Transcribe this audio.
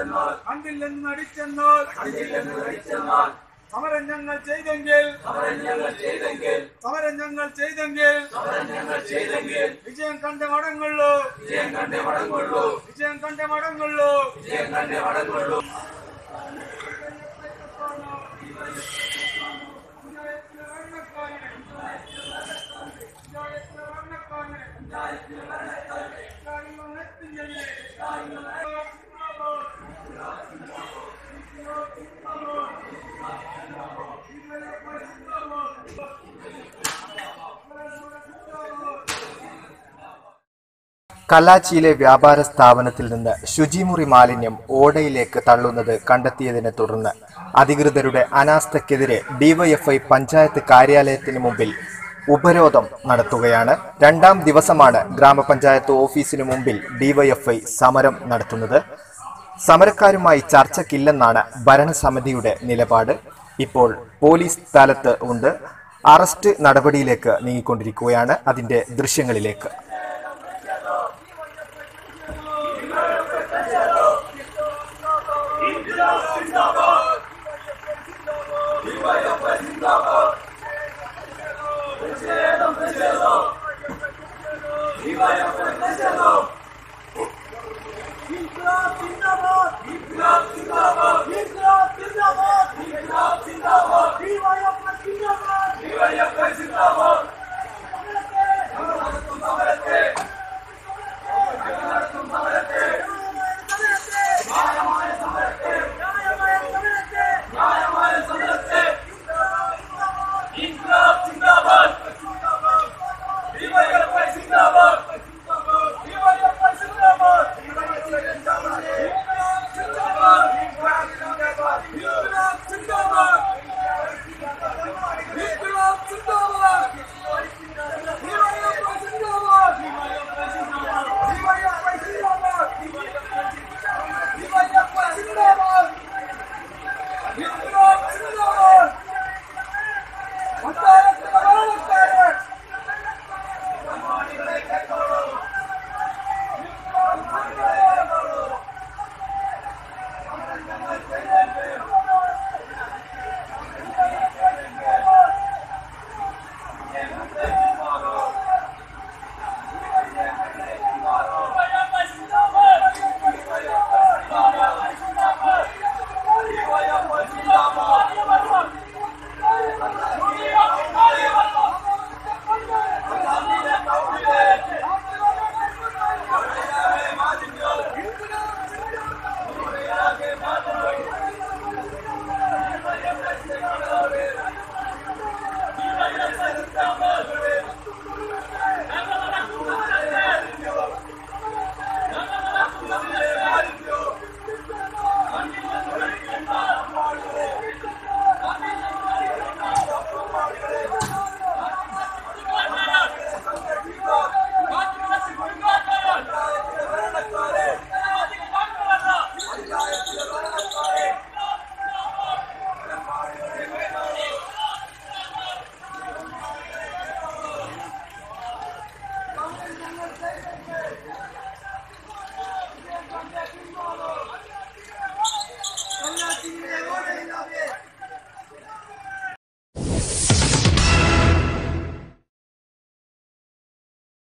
കണ്ടില്ലെന്ന് നടിച്ചെന്നാൽ സമരം ഞങ്ങൾ ചെയ്തെങ്കിൽ സമരം ഞങ്ങൾ ചെയ്തെങ്കിൽ വിജയം കണ്ടേ മടങ്ങുള്ളൂ വിജയം കണ്ടേ മടങ്ങുള്ളൂ വിജയം കണ്ടേ മടങ്ങുള്ളൂ വിജയം കണ്ടേ മടങ്ങുള്ളൂ കല്ലാച്ചിയിലെ വ്യാപാര സ്ഥാപനത്തിൽ നിന്ന് ശുചിമുറി മാലിന്യം ഓടയിലേക്ക് തള്ളുന്നത് കണ്ടെത്തിയതിനെ തുടർന്ന് അധികൃതരുടെ അനാസ്ഥയ്ക്കെതിരെ ഡിവൈഎഫ്ഐ പഞ്ചായത്ത് കാര്യാലയത്തിന് മുമ്പിൽ ഉപരോധം നടത്തുകയാണ് രണ്ടാം ദിവസമാണ് ഗ്രാമപഞ്ചായത്ത് ഓഫീസിന് മുമ്പിൽ ഡിവൈഎഫ്ഐ സമരം നടത്തുന്നത് സമരക്കാരുമായി ചർച്ചയ്ക്കില്ലെന്നാണ് ഭരണസമിതിയുടെ നിലപാട് ഇപ്പോൾ പോലീസ് സ്ഥലത്ത് ഉണ്ട് അറസ്റ്റ് നടപടിയിലേക്ക് നീങ്ങിക്കൊണ്ടിരിക്കുകയാണ് അതിന്റെ ദൃശ്യങ്ങളിലേക്ക്